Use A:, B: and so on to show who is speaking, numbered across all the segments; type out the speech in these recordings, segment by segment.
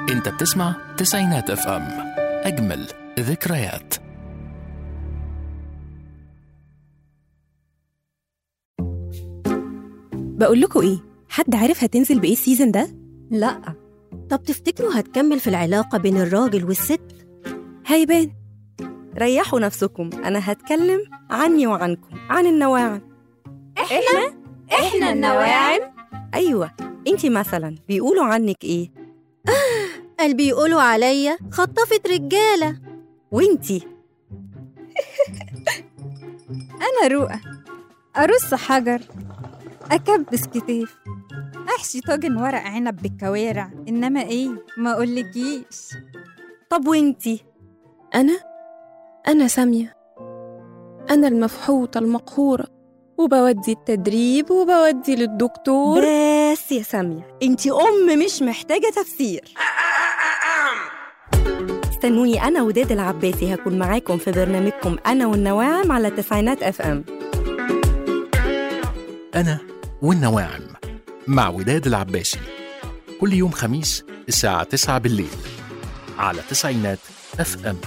A: انت بتسمع تسعينات اف ام اجمل ذكريات
B: بقول لكم ايه حد عارف هتنزل بايه السيزون ده
C: لا طب تفتكروا هتكمل في العلاقة بين الراجل والست؟
B: هيبان ريحوا نفسكم انا هتكلم عني وعنكم عن النواعم
C: احنا احنا النواعم
B: ايوه انتي مثلا بيقولوا عنك ايه
C: قال بيقولوا عليا خطفت رجالة
B: وانتي
D: أنا رؤى أرص حجر أكبس كتاف أحشي طاجن ورق عنب بالكوارع إنما إيه ما أقولكيش
B: طب وانتي
E: أنا أنا سامية أنا المفحوطة المقهورة وبودي التدريب وبودي للدكتور
B: بس يا سامية انتي ام مش محتاجة تفسير استنوني انا وداد العباسي هكون معاكم في برنامجكم انا والنواعم على تسعينات اف ام
A: انا والنواعم مع وداد العباسي كل يوم خميس الساعة 9 بالليل على تسعينات اف ام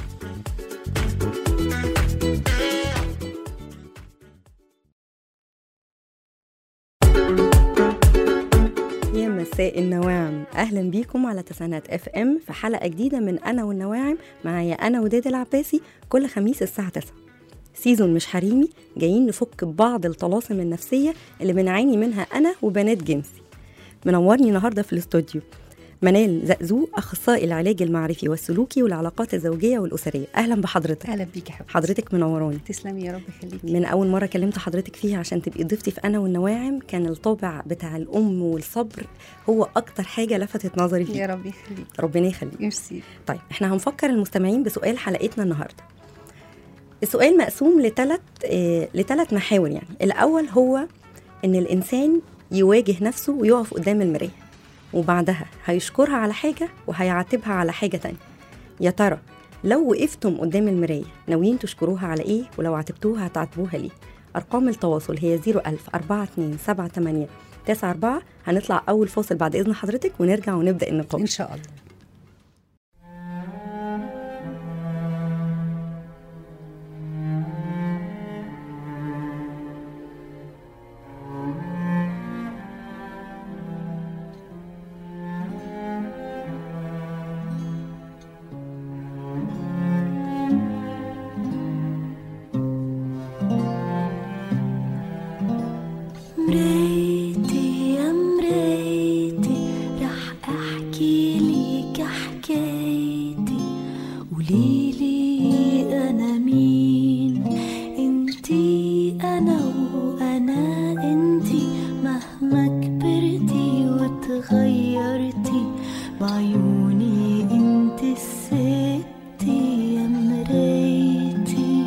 B: يا مساء النواعم اهلا بيكم على تسعينات اف ام في حلقه جديده من انا والنواعم معايا انا وداد العباسي كل خميس الساعه 9 سيزون مش حريمي جايين نفك ببعض الطلاسم النفسيه اللي بنعاني منها انا وبنات جنسي منورني النهارده في الاستوديو منال زقزوق اخصائي العلاج المعرفي والسلوكي والعلاقات الزوجيه والاسريه اهلا بحضرتك
F: اهلا بيك يا حبيبتي
B: حضرتك منوراني
F: تسلمي يا رب يخليكي
B: من اول مره كلمت حضرتك فيها عشان تبقي ضيفتي في انا والنواعم كان الطابع بتاع الام والصبر هو اكتر حاجه لفتت نظري
F: يا
B: فيه
F: رب يخليكي
B: ربنا يخليك
F: ميرسي
B: طيب احنا هنفكر المستمعين بسؤال حلقتنا النهارده السؤال مقسوم لثلاث آه لثلاث محاور يعني الاول هو ان الانسان يواجه نفسه ويقف قدام المرايه وبعدها هيشكرها على حاجه وهيعاتبها على حاجه تانية يا ترى لو وقفتم قدام المرايه ناويين تشكروها على ايه ولو عاتبتوها هتعاتبوها ليه ارقام التواصل هي 01000 42 78 94 هنطلع اول فاصل بعد اذن حضرتك ونرجع ونبدا النقاش
F: ان شاء الله
G: مرايتي يا مرايتي رح احكي لك حكايتي قوليلي انا مين انتي انا وانا انتي مهما كبرتي وتغيرتي بعيوني انتي الستي يا مرايتي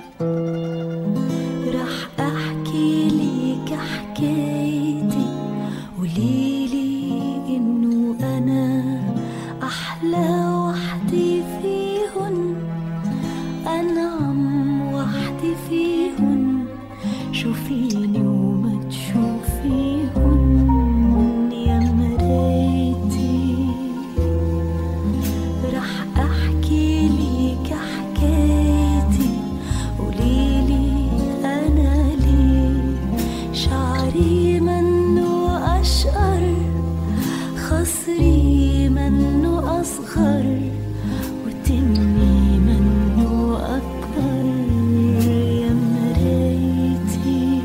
G: رح احكي لك حكايتي قوليلي انه انا احلى وحدي فيهن انعم وحدي فيهن شوفيني وما تشوفيهن يا مرايتي رح احكي لك حكايتي قوليلي انا ليه شعري منه اشقر خصري منه اصغر وتمي منه اكبر يا مرايتي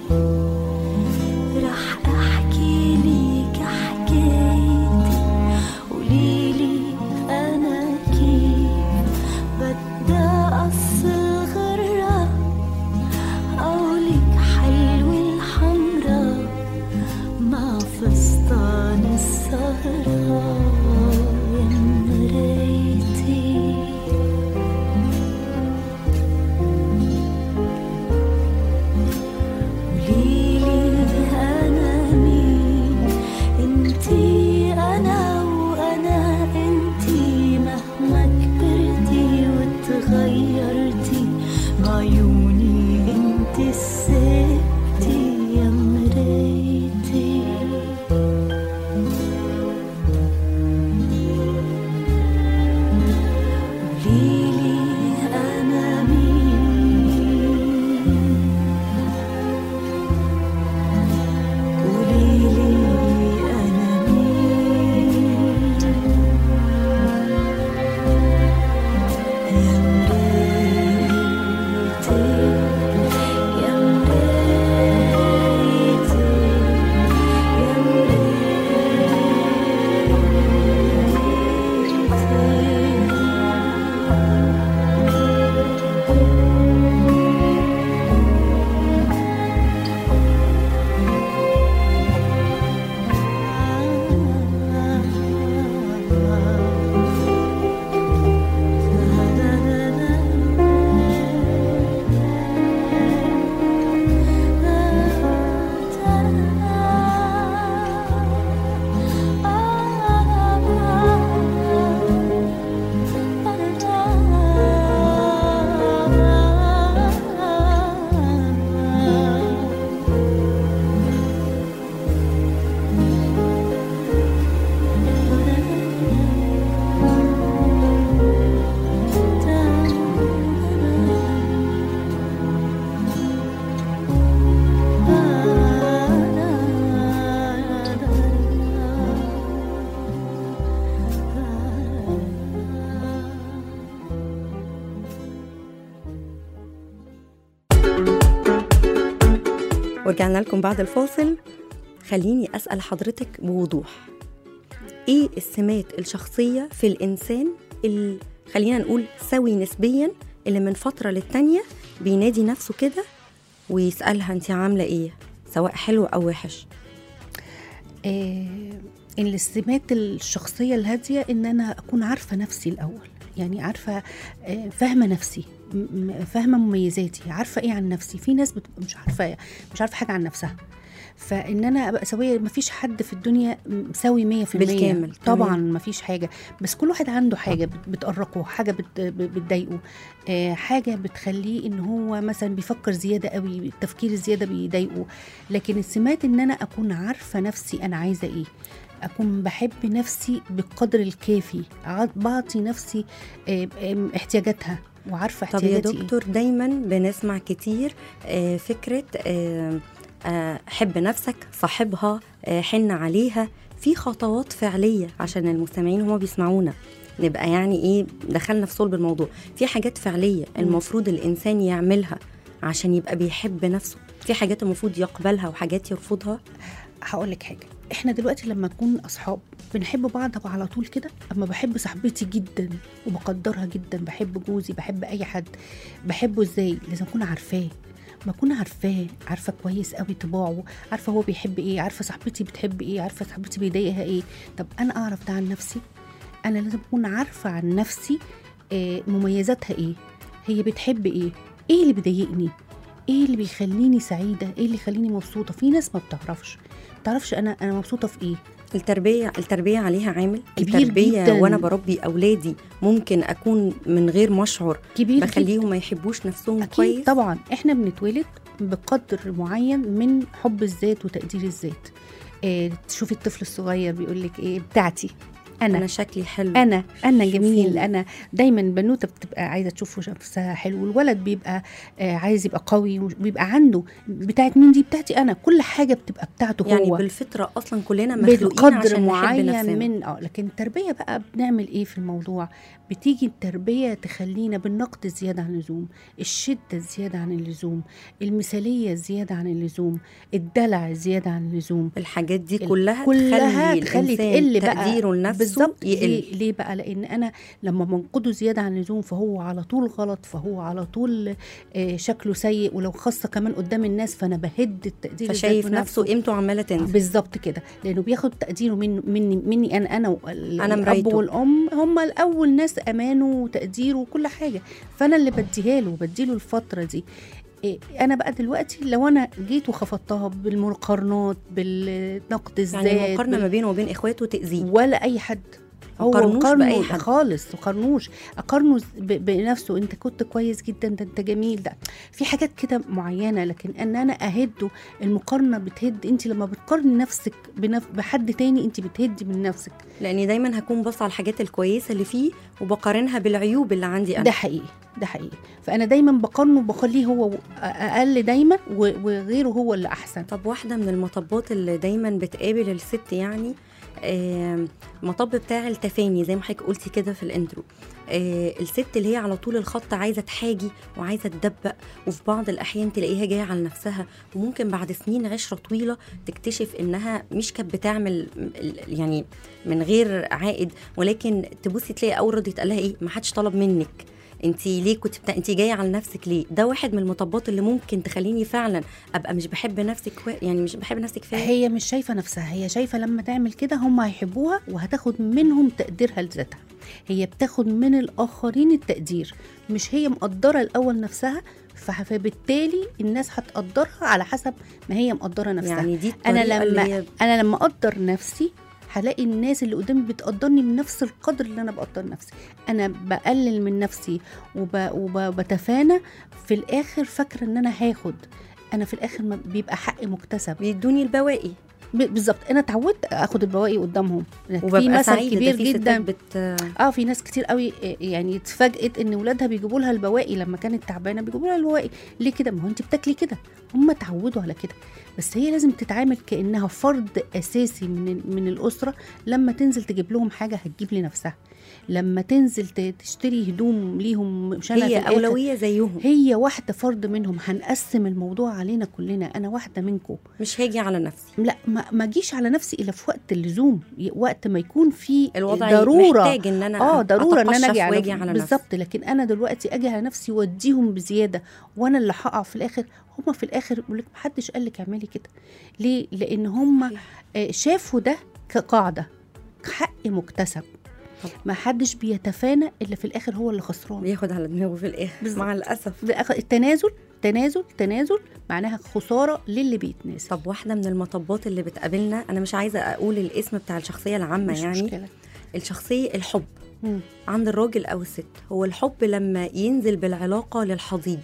G: رح احكي لك حكايتي قوليلي انا كيف بدي اقص الغرة قولك حلو الحمرا مع فستان السهرة يا مرايتي قوليلي انا مين انتي انا وانا انتي مهما كبرتي وتغيرتي بعيوني انتي الستي يا مرايتي
B: ورجعنا لكم بعد الفاصل خليني أسأل حضرتك بوضوح إيه السمات الشخصية في الإنسان اللي خلينا نقول سوي نسبيا اللي من فترة للتانية بينادي نفسه كده ويسألها أنت عاملة إيه سواء حلو أو وحش
F: آه، السمات الشخصية الهادية إن أنا أكون عارفة نفسي الأول يعني عارفة آه، فاهمة نفسي م- م- فاهمة مميزاتي عارفة إيه عن نفسي في ناس بتبقى مش عارفة مش عارفة حاجة عن نفسها فإن أنا أبقى سوية مفيش حد في الدنيا م- سوي مية في المية
B: بالكامل،
F: طبعا
B: تمام.
F: مفيش حاجة بس كل واحد عنده حاجة بت- بتقرقه حاجة بت- ب- بتضايقه آه، حاجة بتخليه إن هو مثلا بيفكر زيادة قوي التفكير الزيادة بيضايقه لكن السمات ان انا اكون عارفه نفسي انا عايزه ايه اكون بحب نفسي بالقدر الكافي ع- بعطي نفسي آه، آم، احتياجاتها وعارفه
B: طب يا
F: احتياجاتي
B: دكتور دايما بنسمع كتير آه، فكرة آه، آه، حب نفسك صاحبها آه، حن عليها في خطوات فعلية عشان المستمعين هما بيسمعونا نبقى يعني ايه دخلنا في صلب الموضوع في حاجات فعلية المفروض الإنسان يعملها عشان يبقى بيحب نفسه في حاجات المفروض يقبلها وحاجات يرفضها
F: هقول لك حاجه احنا دلوقتي لما نكون اصحاب بنحب بعض على طول كده اما بحب صاحبتي جدا وبقدرها جدا بحب جوزي بحب اي حد بحبه ازاي لازم اكون عارفاه ما اكون عارفاه عارفه كويس قوي طباعه عارفه هو بيحب ايه عارفه صاحبتي بتحب ايه عارفه صاحبتي بيضايقها ايه طب انا اعرف ده عن نفسي انا لازم اكون عارفه عن نفسي آه، مميزاتها ايه هي بتحب ايه ايه اللي بيضايقني ايه اللي بيخليني سعيده ايه اللي يخليني مبسوطه في ناس ما بتعرفش ما تعرفش انا انا مبسوطه في ايه
B: التربية التربية عليها عامل
F: كبير
B: التربية
F: جداً.
B: وأنا بربي أولادي ممكن أكون من غير ما أشعر
F: كبير
B: بخليهم ما يحبوش نفسهم
F: أكيد
B: كويس
F: طبعا احنا بنتولد بقدر معين من حب الذات وتقدير الذات إيه تشوفي الطفل الصغير بيقول لك ايه بتاعتي انا
B: أنا شكلي حلو
F: انا انا جميل
B: شوفيني.
F: انا دايما بنوته بتبقى عايزه تشوف نفسها حلو والولد بيبقى آه عايز يبقى قوي وبيبقى عنده بتاعت مين دي بتاعتي انا كل حاجه بتبقى بتاعته
B: يعني
F: هو
B: بالفطرة أصلا كلنا مخلوقين
F: بقدر
B: عشان نحب
F: معين
B: نفسنا
F: من اه لكن التربيه بقى بنعمل ايه في الموضوع بتيجي التربيه تخلينا بالنقد الزياده عن اللزوم الشده الزياده عن اللزوم المثاليه الزياده عن اللزوم الدلع الزياده عن اللزوم
B: الحاجات دي
F: ال-
B: كلها,
F: كلها
B: تخلي,
F: تخلي
B: الإنسان
F: تقل بقى
B: تقديره لنفسه
F: بالظبط
B: يقل
F: ليه, ليه بقى لان انا لما بنقده زياده عن اللزوم فهو على طول غلط فهو على طول آه، شكله سيء ولو خاصه كمان قدام الناس فانا بهد التقدير الذات
B: فشايف
F: بنفسه.
B: نفسه قيمته عمالة تنزل
F: بالظبط كده لانه بياخد تقديره من مني مني انا انا وال-
B: أنا
F: الاب
B: مرايته.
F: والام هم الاول ناس امانه وتقديره وكل حاجه فانا اللي بديها له بديله الفتره دي إيه، انا بقى دلوقتي لو انا جيت وخفضتها بالمقارنات بالنقد الذات
B: يعني المقارنة
F: بال-
B: ما بينه وبين إخواته تأذيه
F: ولا اي حد هو
B: مقارنوش
F: قارنه
B: بأي حد.
F: خالص مقارنوش اقارنه ب- بنفسه انت كنت كويس جدا ده انت جميل ده في حاجات كده معينه لكن ان انا اهده المقارنه بتهد انت لما بتقارني نفسك بنف... بحد تاني انت بتهدي من نفسك
B: لأني دايما هكون بص على الحاجات الكويسة اللي فيه وبقارنها بالعيوب اللي عندي
F: ده
B: أنا
F: حقيقي ده حقيقي فانا دايما بقارنه بخليه هو اقل دايما و- وغيره هو اللي احسن
B: طب واحدة من المطبات اللي دايما بتقابل الست يعني آم، مطب بتاع التفاني زي ما حضرتك قلتي كده في الانترو آه، الست اللي هي على طول الخط عايزه تحاجي وعايزه تدبق وفي بعض الاحيان تلاقيها جايه على نفسها وممكن بعد سنين عشره طويله تكتشف انها مش كانت بتعمل ال- يعني من غير عائد ولكن تبصي تلاقي اول رد يتقال لها ايه ما حدش طلب منك انت ليه كنت بتا... انت جايه على نفسك ليه ده واحد من المطبات اللي ممكن تخليني فعلا ابقى مش بحب نفسي كوي... يعني مش بحب نفسي كفايه
F: هي مش شايفه نفسها هي شايفه لما تعمل كده هم هيحبوها وهتاخد منهم تقديرها لذاتها هي بتاخد من الاخرين التقدير مش هي مقدره الاول نفسها ف- فبالتالي الناس هتقدرها على حسب ما هي مقدره نفسها
B: يعني دي
F: انا
B: الطريقة اللي
F: لما
B: هي
F: انا لما اقدر نفسي هلاقي الناس اللي قدامي بتقدرني بنفس القدر اللي انا بقدر نفسي انا بقلل من نفسي وب- وبتفانى في الاخر فاكره ان انا هاخد انا في الاخر ما بيبقى حقي مكتسب
B: بيدوني البواقي
F: ب- بالظبط انا اتعودت اخد البواقي قدامهم في
B: وببقى
F: مثل
B: سعيده
F: كبير
B: ده في ستات
F: جدا
B: بت...
F: اه في ناس كتير قوي آه، يعني اتفاجئت ان ولادها بيجيبوا لها البواقي لما كانت تعبانه بيجيبوا لها البواقي ليه كده ما هو انت بتاكلي كده هم اتعودوا على كده بس هي لازم تتعامل كانها فرد اساسي من من الاسره لما تنزل تجيب لهم حاجه هتجيب لنفسها لما تنزل ت- تشتري هدوم ليهم مش انا في
B: هي
F: الآخر-
B: اولويه زيهم
F: هي واحده فرد منهم هنقسم الموضوع علينا كلنا انا واحده منكم
B: مش هاجي على نفسي
F: لا ما ما اجيش على نفسي الا في وقت اللزوم ي- وقت ما يكون في
B: الوضع
F: ضروره
B: محتاج ان انا
F: اه ضروره ان انا
B: أتقشف
F: اجي على,
B: واجي على نفسي
F: بالظبط لكن انا دلوقتي اجي على نفسي واديهم بزياده وانا اللي هقع في الاخر هم في الاخر يقول لك محدش قال لك اعملي كده ليه لان هم آه، شافوا ده كقاعده حق مكتسب
B: طبعا.
F: ما حدش بيتفانى الا في الاخر هو اللي خسران
B: بياخد على دماغه في الاخر
F: بالظبط.
B: مع الاسف
F: في الآخر التنازل تنازل تنازل معناها خساره للي بيتنازل
B: طب واحده من المطبات اللي بتقابلنا انا مش عايزه اقول الاسم بتاع الشخصيه العامه
F: مش
B: يعني
F: مشكله
B: الشخصيه الحب
F: مم.
B: عند الراجل او الست هو الحب لما ينزل بالعلاقه للحضيض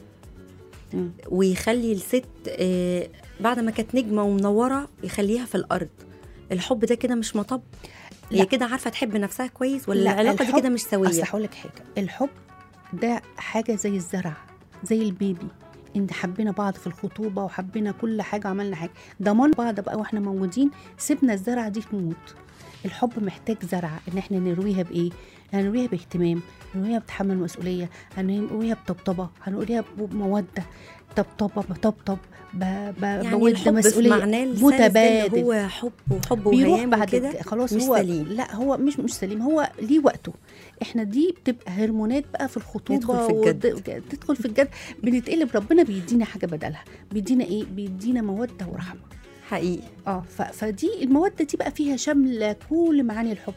F: مم.
B: ويخلي الست آه، بعد ما كانت نجمه ومنوره يخليها في الارض الحب ده كده مش مطب
F: لا.
B: هي كده عارفه تحب نفسها كويس ولا
F: لا،
B: العلاقه دي
F: الحب-
B: كده مش
F: اصل
B: سويه
F: هقول لك حاجه الحب ده حاجه زي الزرع زي البيبي ان حبينا بعض في الخطوبه وحبينا كل حاجه وعملنا حاجه ضمان بعض بقى واحنا موجودين سيبنا الزرعه دي تموت الحب محتاج زرعه ان احنا نرويها بايه هنرويها باهتمام هنرويها بتحمل مسؤوليه هنرويها بطبطبه هنرويها بموده طبطبه بطبطب ب... ب...
B: يعني
F: بود
B: الحب في
F: مسؤوليه
B: معناه السلس ده اللي
F: متبادل
B: هو حب وحب
F: بيروح
B: وهيام
F: بعد
B: وكده
F: كده خلاص
B: مش
F: هو
B: سليم.
F: لا هو مش مش سليم هو ليه وقته احنا دي بتبقى هرمونات بقى في الخطوبه
B: ندخل في الجد.
F: ود- تدخل في الجد بنتقلب ربنا بيدينا حاجه بدلها بيدينا ايه بيدينا موده ورحمه
B: حقيقي
F: اه ف... فدي الموده دي بقى فيها شامله كل معاني الحب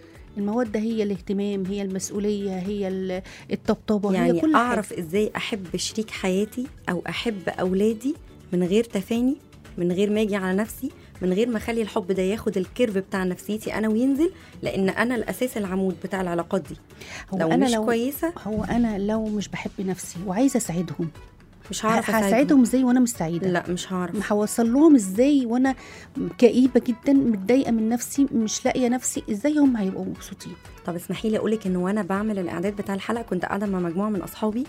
F: الموده هي الاهتمام هي المسؤوليه هي ال- الطبطبه هي
B: يعني
F: كل
B: اعرف
F: حاجه
B: ازاي احب شريك حياتي او احب اولادي من غير تفاني من غير ما اجي على نفسي من غير ما اخلي الحب ده ياخد الكيرف بتاع نفسيتي انا وينزل لان انا الاساس العمود بتاع العلاقات دي
F: هو
B: لو
F: انا
B: مش
F: لو
B: كويسه
F: هو انا لو مش بحب نفسي وعايزه اساعدهم
B: مش هعرف اساعدهم
F: هساعدهم ازاي وانا مش سعيده
B: لا مش هعرف
F: هوصل لهم ازاي وانا كئيبه جدا متضايقه من نفسي مش لاقيه نفسي ازاي هم هيبقوا مبسوطين
B: طب اسمحي لي اقول لك ان وانا بعمل الاعداد بتاع الحلقه كنت قاعده مع مجموعه من اصحابي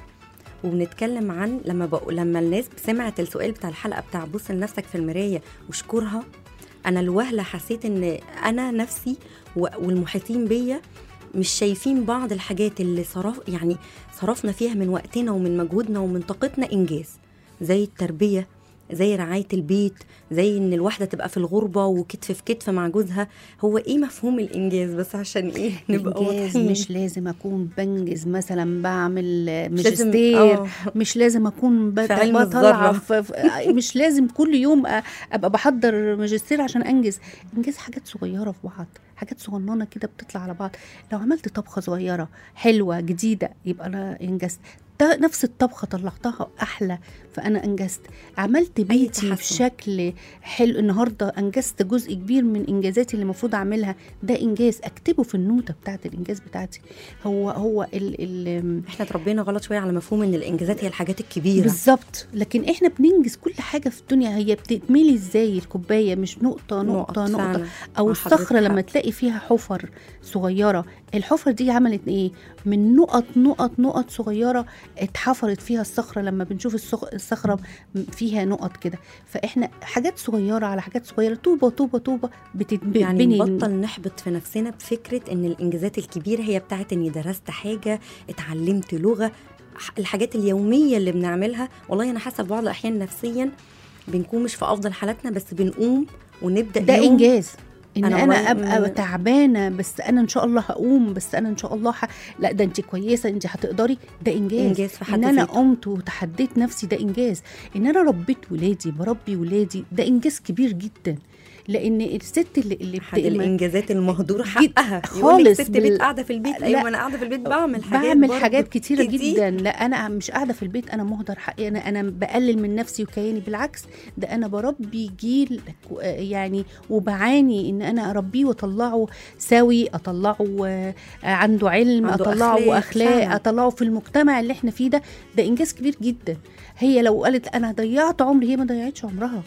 B: وبنتكلم عن لما بقول لما الناس سمعت السؤال بتاع الحلقه بتاع بص لنفسك في المرايه واشكرها انا الوهله حسيت ان انا نفسي و- والمحيطين بيا مش شايفين بعض الحاجات اللي صرف يعني صرفنا فيها من وقتنا ومن مجهودنا ومن طاقتنا انجاز زي التربيه زي رعايه البيت زي ان الواحده تبقى في الغربه وكتف في كتف مع جوزها هو ايه مفهوم الانجاز بس عشان ايه نبقى
F: إنجاز
B: واضحين
F: مش لازم اكون بنجز مثلا بعمل
B: مش لازم-
F: ماجستير
B: آه.
F: مش لازم اكون بت-
B: في علم
F: بطلع
B: الذرة.
F: في في- مش لازم كل يوم أ- ابقى بحضر ماجستير عشان انجز انجاز حاجات صغيره في بعض حاجات صغننه كده بتطلع على بعض لو عملت طبخه صغيره حلوه جديده يبقى انا انجزت ده نفس الطبخه طلعتها احلى فانا انجزت عملت بيتي
B: تحسن.
F: بشكل حلو النهارده انجزت جزء كبير من انجازاتي اللي المفروض اعملها ده انجاز اكتبه في النوته بتاعت الانجاز بتاعتي هو هو ال ال
B: احنا اتربينا غلط شويه على مفهوم ان الانجازات هي الحاجات الكبيره
F: بالظبط لكن احنا بننجز كل حاجه في الدنيا هي بتتملي ازاي الكوبايه مش نقطه نقطه
B: نقط
F: نقطه
B: فعلا.
F: او
B: مع حضرتك
F: الصخره لما
B: حق.
F: تلاقي فيها حفر صغيره الحفر دي عملت ايه من نقط نقط نقط صغيره اتحفرت فيها الصخره لما بنشوف الصخ- الصخره فيها نقط كده فاحنا حاجات صغيره على حاجات صغيره طوبه طوبه طوبه بتتبني
B: يعني نبطل نحبط في نفسنا بفكره ان الانجازات الكبيره هي بتاعت اني درست حاجه اتعلمت لغه ح- الحاجات اليوميه اللي بنعملها والله انا حاسه في بعض الاحيان نفسيا بنكون مش في افضل حالاتنا بس بنقوم ونبدا
F: ده
B: يوم
F: انجاز ان
B: أنا
F: انا,
B: والله
F: ابقى
B: م-
F: تعبانه بس انا ان شاء الله هقوم بس انا ان شاء الله ح... لا ده انت كويسه انت هتقدري ده انجاز
B: انجاز في حد
F: ان انا
B: ذاته.
F: قمت وتحديت نفسي ده انجاز ان انا ربيت ولادي بربي ولادي ده انجاز كبير جدا لان الست اللي اللي
B: احد
F: بت-
B: الانجازات المهدور
F: جد-
B: حقها يقول لك
F: خالص
B: ست
F: بال-
B: بيت قاعده في البيت
F: لا.
B: ايوه انا قاعده في البيت بعمل حاجات
F: بعمل
B: برضه
F: حاجات كتيره
B: كتير.
F: جدا لا انا مش قاعده في البيت انا مهدر حقي انا انا بقلل من نفسي وكياني بالعكس ده انا بربي جيل كو- يعني وبعاني ان انا اربيه واطلعه سوي اطلعه آه، عنده علم
B: عنده
F: اطلعه
B: أخلاق،
F: اخلاق
B: فعلاً.
F: اطلعه في المجتمع اللي احنا فيه ده ده انجاز كبير جدا هي لو قالت انا ضيعت عمري هي ما ضيعتش عمرها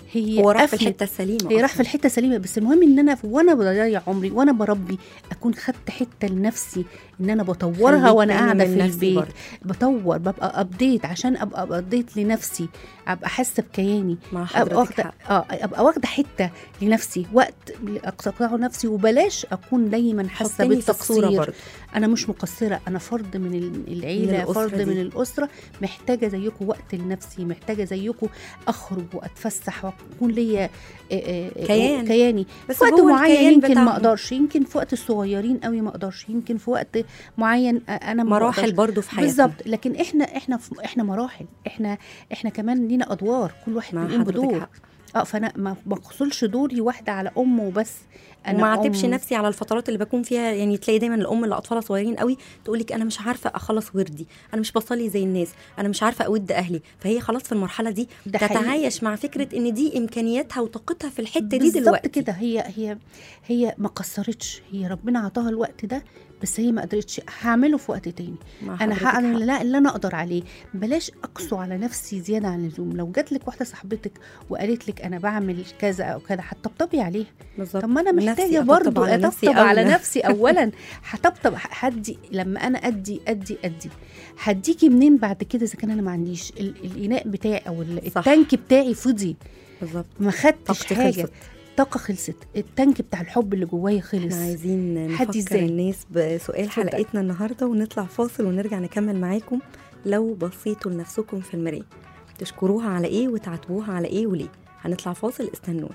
F: هي
B: هو راح في
F: قفلت.
B: الحته السليمه
F: هي راح
B: أصلاً.
F: في الحته السليمه بس المهم ان انا وانا بضيع عمري وانا بربي اكون خدت حته لنفسي ان انا بطورها
B: خليك
F: وانا
B: تاني
F: قاعده
B: من
F: في
B: نفسي
F: البيت
B: برضه.
F: بطور ببقى ابديت عشان ابقى ابديت لنفسي ابقى حاسه بكياني
B: مع
F: ابقى
B: حضرتك
F: واخده
B: حق.
F: اه ابقى واخده حته لنفسي وقت اقطعه نفسي وبلاش اكون دايما حاسه
B: حطني في الصوره
F: بالتقصير
B: برضه
F: انا مش مقصره انا فرد من ال- العيله
B: الأسرة
F: فرد
B: دي.
F: من الاسره محتاجه زيكم وقت لنفسي محتاجه زيكم اخرج واتفسح واكون ليا آه، آه، آه،
B: كيان.
F: كياني
B: بس
F: في وقت
B: جوه
F: معين
B: الكيان
F: يمكن ما
B: بتاعهم.
F: اقدرش يمكن في وقت الصغيرين قوي ما اقدرش يمكن في وقت معين آه، انا ما
B: مراحل
F: بقدرش.
B: برضه في حياتنا
F: بالظبط لكن احنا احنا في احنا مراحل احنا احنا كمان لينا ادوار كل واحد
B: مع
F: بيقوم
B: حضرتك
F: بدور
B: حق.
F: اه فانا ما بقصلش دوري واحده على ام وبس انا
B: وما اعاتبش
F: أم.
B: نفسي على الفترات اللي بكون فيها يعني تلاقي دايما الام اللي اطفالها صغيرين قوي تقول لك انا مش عارفه اخلص وردي انا مش بصلي زي الناس انا مش عارفه اود اهلي فهي خلاص في المرحله دي
F: ده حقيقي.
B: تتعايش مع فكره ان دي امكانياتها وطاقتها في الحته دي
F: بالظبط
B: دلوقتي
F: كده هي هي هي ما قصرتش هي ربنا عطاها الوقت ده بس هي ما قدرتش هعمله في وقت تاني
B: مع
F: انا
B: حضرتك
F: هعمل
B: حق.
F: لا اللي انا اقدر عليه بلاش اقسو على نفسي زياده عن اللزوم لو جات لك واحده صاحبتك وقالت لك انا بعمل كذا او كذا هتطبطبي عليها
B: بالظبط
F: طب ما انا
B: نفسي
F: محتاجه
B: أطبطب
F: برضو
B: على نفسي
F: اطبطب على
B: أولى.
F: نفسي اولا هطبطب هدي لما انا ادي ادي ادي هديكي منين بعد كده اذا كان انا ما عنديش ال- الاناء بتاعي او ال-
B: صح.
F: التانك بتاعي فضي
B: بالظبط
F: ما خدتش
B: طاقتي
F: حاجه
B: خلصت
F: طاقه خلصت التانك بتاع الحب اللي جوايا خلص
B: احنا عايزين
F: حد
B: نفكر
F: إزاي؟
B: الناس بسؤال
F: اتفضل.
B: حلقتنا النهارده ونطلع فاصل ونرجع نكمل معاكم لو بصيتوا لنفسكم في المرايه تشكروها على ايه وتعاتبوها على ايه وليه هنطلع فاصل استنونا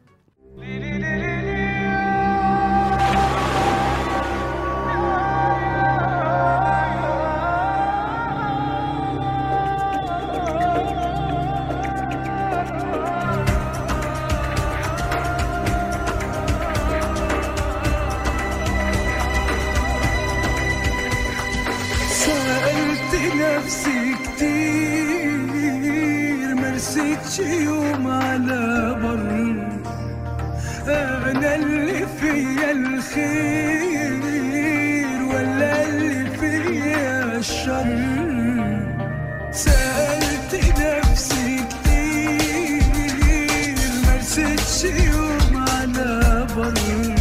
H: سألت نفسي كتير مرستش يوم على بر أنا اللي فيا الخير ولا اللي فيا الشر سألت نفسي كتير مرستش يوم على بر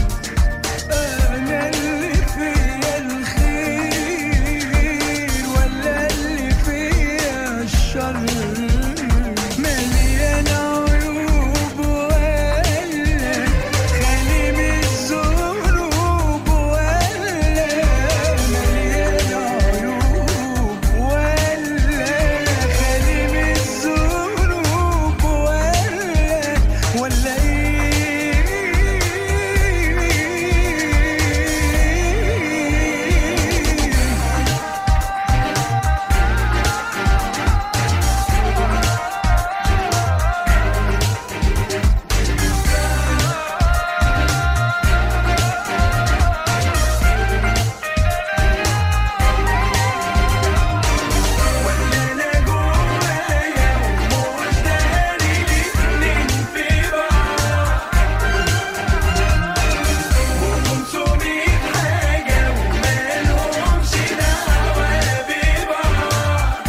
H: أنا اللي فيا الخير ولا اللي فيا الشر مليان عيوب ولا خالي من الذنوب ولا مليان عيوب ولا خالي من الذنوب ولا ولا ايه انا جوايا ومش داري الاتنين في بعض وخمسمية حاجة ومالهمش دعوة ببعض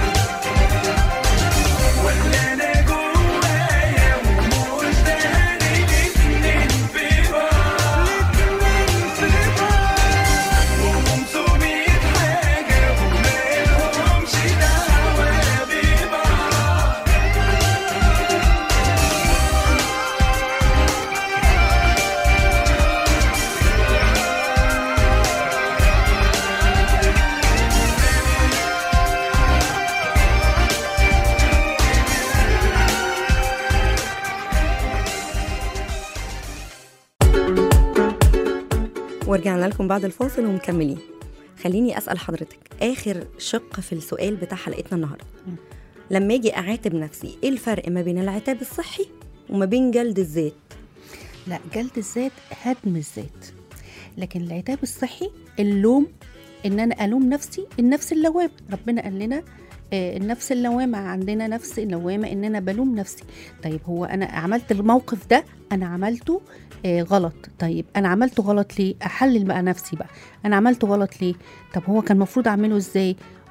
H: ولا انا جوايا ومش داري الاتنين في بعض الاتنين في بعض وخمسمية حاجة ومالهمش دعوة ببعض
B: ورجعنا لكم بعد الفاصل ومكملين خليني اسال حضرتك اخر شق في السؤال بتاع حلقتنا النهارده لما اجي اعاتب نفسي ايه الفرق ما بين العتاب الصحي وما بين جلد الذات
F: لا جلد الذات هدم الذات لكن العتاب الصحي اللوم ان انا الوم نفسي النفس اللوامه ربنا قال لنا آه، النفس اللوامه عندنا نفس اللوامه ان انا بلوم نفسي طيب هو انا عملت الموقف ده انا عملته آه، غلط طيب انا عملته غلط ليه احلل بقى نفسي بقى انا عملته غلط ليه طب هو كان المفروض اعمله ازاي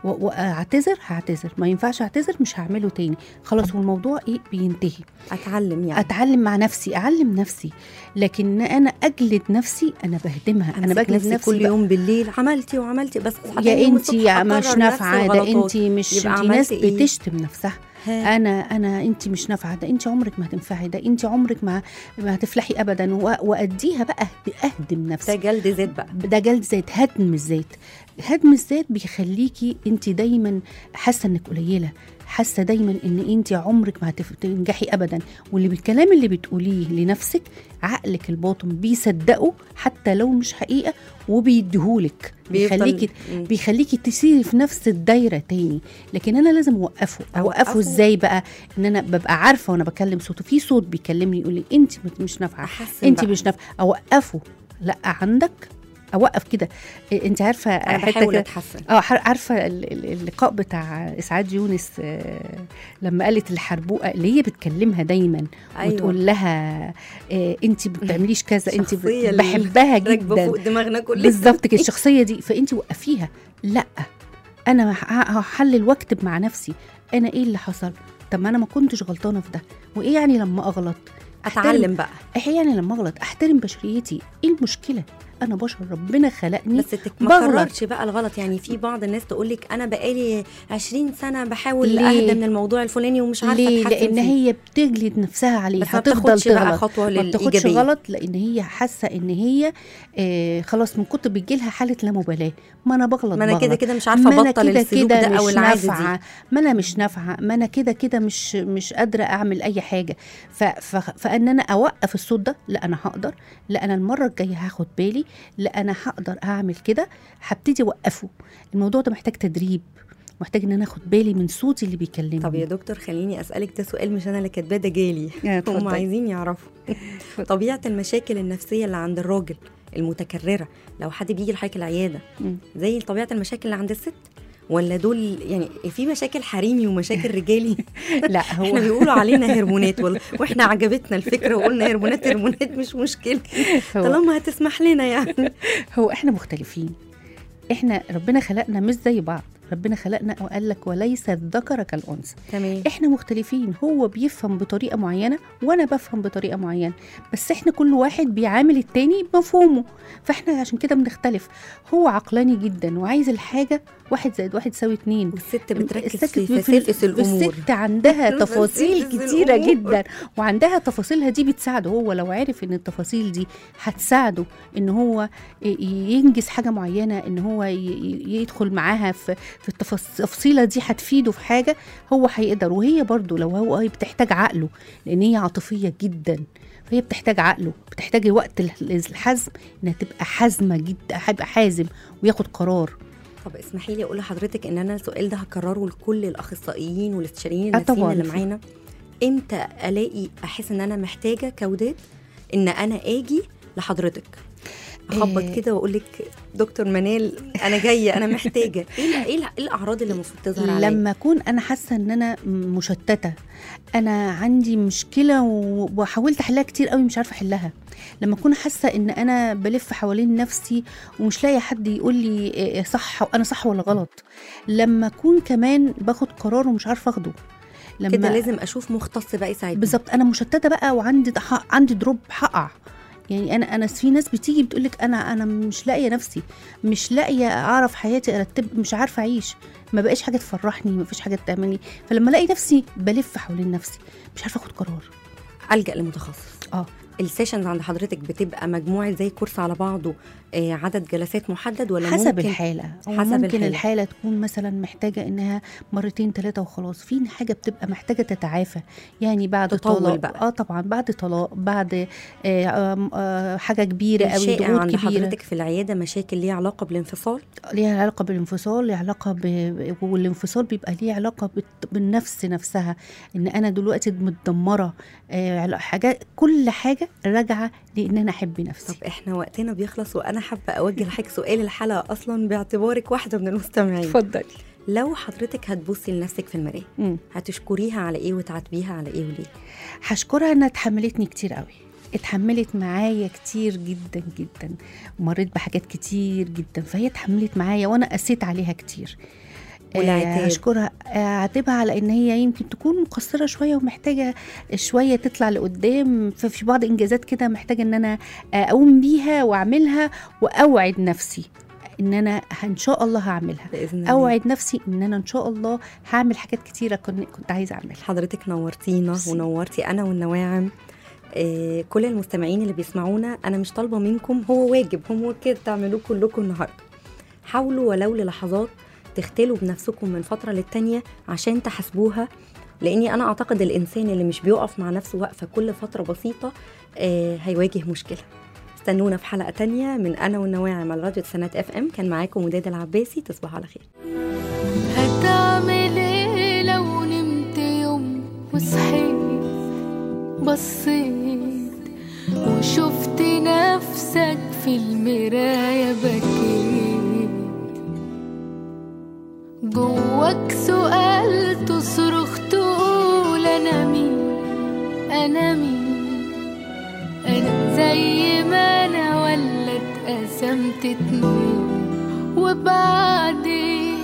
F: و- واعتذر هعتذر ما ينفعش اعتذر مش هعمله تاني خلاص والموضوع ايه بينتهي
B: اتعلم يعني
F: اتعلم مع نفسي اعلم نفسي لكن انا اجلد نفسي انا بهدمها انا
B: أمسك
F: بجلد
B: نفسي
F: نفسي
B: كل
F: بقى.
B: يوم بالليل عملتي وعملتي بس أصحى تاني
F: يا
B: يوم
F: انت
B: الصبح
F: يا مش
B: أكرر نفس
F: نافعه ده
B: الغلطات.
F: انت مش
B: يبقى
F: انت
B: عملت
F: ناس
B: إيه؟
F: بتشتم نفسها
B: ها.
F: انا انا انت مش نافعه ده انت عمرك ما هتنفعي ده انت عمرك ما ما هتفلحي ابدا و- واديها بقى اهدم
B: ده
F: نفسي
B: جلد ذات بقى
F: ده جلد ذات هدم الذات هدم الذات بيخليكي انت دايما حاسه انك قليله حاسه دايما ان انت عمرك ما هتنجحي ابدا واللي بالكلام اللي بتقوليه لنفسك عقلك الباطن بيصدقه حتى لو مش حقيقه وبيديهولك
B: بيفضل-
F: بيخليكي
B: مم.
F: بيخليكي تسيري في نفس الدايره تاني لكن انا لازم اوقفه اوقفه
B: أوقفه.
F: ازاي بقى ان انا ببقى عارفه وانا بكلم صوته في صوت بيكلمني يقول لي انت مش نافعه
B: احسن
F: انت
B: بقى.
F: مش نافعه اوقفه لا عندك اوقف كده إيه، انت عارفه
B: انا
F: حتة
B: بحاول
F: كده-
B: اتحسن
F: اه ح- عارفه ال- ال- اللقاء بتاع اسعاد يونس آه، لما قالت الحربوقه اللي هي بتكلمها دايما
B: أيوة.
F: وتقول لها آه، انت ما بتعمليش كذا انت ب-
B: الشخصية اللي
F: بحبها
B: راكبه
F: جدا
B: فوق دماغنا كلنا
F: بالظبط كده الشخصيه دي فانت وقفيها لا انا ه- هحلل واكتب مع نفسي انا ايه اللي حصل طب ما انا ما كنتش غلطانه في ده وايه يعني لما اغلط
B: اتعلم بقى
F: ايه يعني لما اغلط احترم بشريتي ايه المشكله انا بشر ربنا خلقني
B: بس تك- ما
F: بغلط.
B: كررش بقى الغلط يعني في بعض الناس تقول لك انا بقالي 20 سنه بحاول
F: ليه؟
B: اهدى من الموضوع الفلاني ومش عارفه
F: ليه
B: اتحسن
F: لان
B: فيه.
F: هي بتجلد نفسها عليه
B: بس ما
F: هتفضل
B: بتاخدش بقى
F: تغلط
B: خطوه
F: ما بتاخدش
B: للايجابيه
F: غلط لان هي حاسه ان هي آه خلاص من كتر بيجيلها حاله لا مبالاه ما انا بغلط
B: ما انا كده
F: بغلط.
B: كده مش
F: ما
B: عارفه
F: أنا
B: ابطل
F: كده
B: السلوك
F: كده
B: ده او
F: مش
B: العاده
F: نافعة
B: دي
F: ما انا مش نافعه ما انا كده كده مش مش قادره اعمل اي حاجه ف ف فان انا اوقف الصوت ده لا انا هقدر لا انا المره الجايه هاخد بالي لا انا هقدر اعمل كده هبتدي اوقفه الموضوع ده محتاج تدريب محتاج ان انا اخد بالي من صوتي اللي بيكلمني
B: طب يا دكتور خليني اسالك ده سؤال مش انا اللي كاتباه ده جالي
F: يا
B: هم
F: اتفضلي.
B: عايزين يعرفوا طبيعه المشاكل النفسيه اللي عند الراجل المتكرره لو حد بيجي لحضرتك العياده
F: مم.
B: زي طبيعه المشاكل اللي عند الست ولا دول يعني في مشاكل حريمي ومشاكل رجالي
F: لا
B: احنا
F: هو
B: بيقولوا علينا هرمونات ولا واحنا عجبتنا الفكره وقلنا هرمونات هرمونات مش مشكله
F: هو,
B: طالما هتسمح لنا يعني
F: هو احنا مختلفين احنا ربنا خلقنا مش زي بعض ربنا خلقنا وقال لك وليس الذكر كالانثى
B: تمام
F: احنا مختلفين هو بيفهم بطريقه معينه وانا بفهم بطريقه معينه بس احنا كل واحد بيعامل التاني بمفهومه فاحنا عشان كده بنختلف هو عقلاني جدا وعايز الحاجه واحد زائد واحد يساوي اتنين
B: والست بتركز
F: الست
B: في
F: في-
B: فسائس الامور
F: الست عندها تفاصيل
B: فسائس
F: كتيرة
B: الأمور.
F: جدا وعندها تفاصيلها دي بتساعده هو لو عرف ان التفاصيل دي هتساعده ان هو ي- ينجز حاجة معينة ان هو ي- ي- يدخل معاها في في التفاص- التفصيلة دي هتفيده في حاجة هو هيقدر وهي برضو لو هو هي بتحتاج عقله لان هي عاطفية جدا فهي بتحتاج عقله بتحتاج وقت ال- الحزم انها تبقى حازمة جدا هيبقى حازم وياخد قرار
B: طب اسمحي لي اقول لحضرتك ان انا السؤال ده هكرره لكل الاخصائيين والاستشاريين
F: آه
B: النفسيين
F: طبعاً.
B: اللي معانا امتى الاقي احس ان انا محتاجه كودات ان انا اجي لحضرتك اخبط
F: إيه.
B: كده واقول لك دكتور منال انا جايه انا محتاجه ايه ال- ايه ال- إيه الاعراض اللي المفروض تظهر عليا
F: لما اكون انا حاسه ان انا مشتته انا عندي مشكله و- وحاولت احلها كتير قوي مش عارفه احلها لما اكون حاسه ان انا بلف حوالين نفسي ومش لاقي حد يقول لي إيه صح انا صح ولا غلط لما اكون كمان باخد قرار ومش عارفه اخده لما
B: كده لازم اشوف مختص بقى يساعدني
F: بالظبط انا مشتته بقى وعندي ح- عندي دروب هقع يعني انا انا في ناس بتيجي بتقول لك انا انا مش لاقيه نفسي مش لاقيه اعرف حياتي ارتب مش عارفه اعيش ما بقاش حاجه تفرحني ما فيش حاجه تعملني فلما الاقي نفسي بلف حوالين نفسي مش عارفه اخد قرار
B: الجا لمتخصص
F: اه
B: السيشنز عند حضرتك بتبقى مجموعه زي كورس على بعضه آه عدد جلسات محدد ولا
F: حسب
B: ممكن
F: الحاله هو
B: حسب
F: ممكن
B: الحالة.
F: الحالة. تكون مثلا محتاجه انها مرتين ثلاثه وخلاص في حاجه بتبقى محتاجه تتعافى يعني بعد
B: تطول
F: طلاق
B: بقى.
F: اه طبعا بعد طلاق بعد آه آم، آه حاجه كبيره قوي
B: الشائع
F: ضغوط
B: عند
F: كبيره
B: حضرتك في العياده مشاكل ليها علاقه بالانفصال
F: ليها علاقة بالانفصال ليها علاقة ب... والانفصال بيبقى ليه علاقة بت... بالنفس نفسها ان انا دلوقتي متدمرة آه علا- حاجات كل حاجة راجعة لان انا احب نفسي
B: طب احنا وقتنا بيخلص وانا حابه اوجه لحضرتك سؤال الحلقه اصلا باعتبارك واحده من المستمعين
F: اتفضلي
B: لو حضرتك هتبصي لنفسك في المرايه
F: مم.
B: هتشكريها على ايه وتعاتبيها على ايه وليه
F: هشكرها انها اتحملتني كتير قوي اتحملت معايا كتير جدا جدا ومريت بحاجات كتير جدا فهي اتحملت معايا وانا قسيت عليها كتير
B: والعتاب.
F: آه، هشكرها آه، اعاتبها على ان هي يمكن تكون مقصره شويه ومحتاجه شويه تطلع لقدام ففي بعض انجازات كده محتاجه ان انا آه، اقوم بيها واعملها واوعد نفسي ان انا ان شاء الله هعملها
B: باذن الله
F: اوعد نفسي ان انا ان شاء الله هعمل حاجات كتيره كنت كنت عايزه اعملها
B: حضرتك نورتينا
F: ميرسي.
B: ونورتي انا والنواعم آه، كل المستمعين اللي بيسمعونا انا مش طالبه منكم هو واجب هم كده تعملوه كلكم النهارده حاولوا ولو للحظات تختلوا بنفسكم من فتره للتانيه عشان تحاسبوها لاني انا اعتقد الانسان اللي مش بيقف مع نفسه وقفه كل فتره بسيطه آه، هيواجه مشكله استنونا في حلقه تانية من انا والنواعم على راديو سنات اف ام كان معاكم وداد العباسي تصبحوا على خير
G: هتعمل ايه لو نمت يوم وصحيت بصيت وشفت نفسك في المراية بكيت جواك سؤال تصرخ تقول انا مين انا مين انا زي ما انا ولا اتقسمت اتنين وبعدين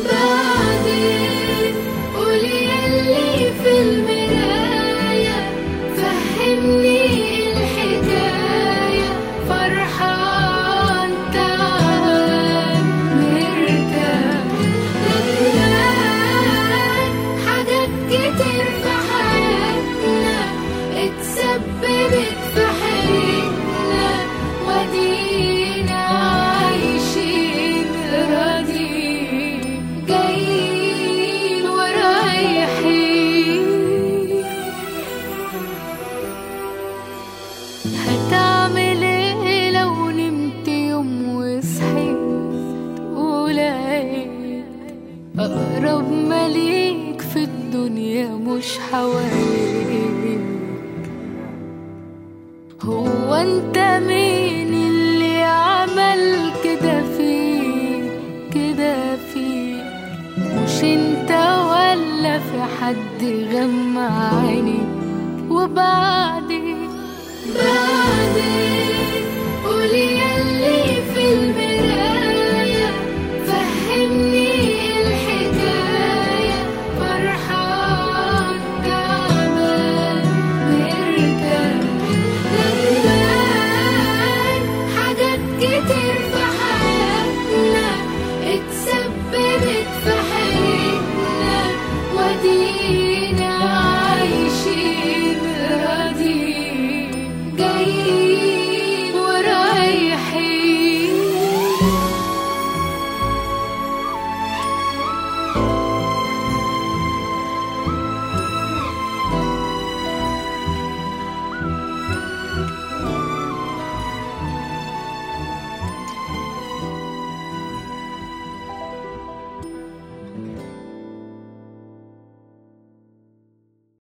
G: بعدين قولي يلي في المراية فهمني الحكاية فرحان تعال مرتاح ندمان حاجات كتير في حياتنا اتسببت في حياتنا ودينا عايشين راضيين جايين ورايحين هتعمل ايه لو نمت يوم وصحيت ولقيت أقرب مليك في الدنيا مش حواليك هو انت مين اللي عمل كده فيك كده فيك مش انت ولا في حد غمى عينيك وبعدين بعدين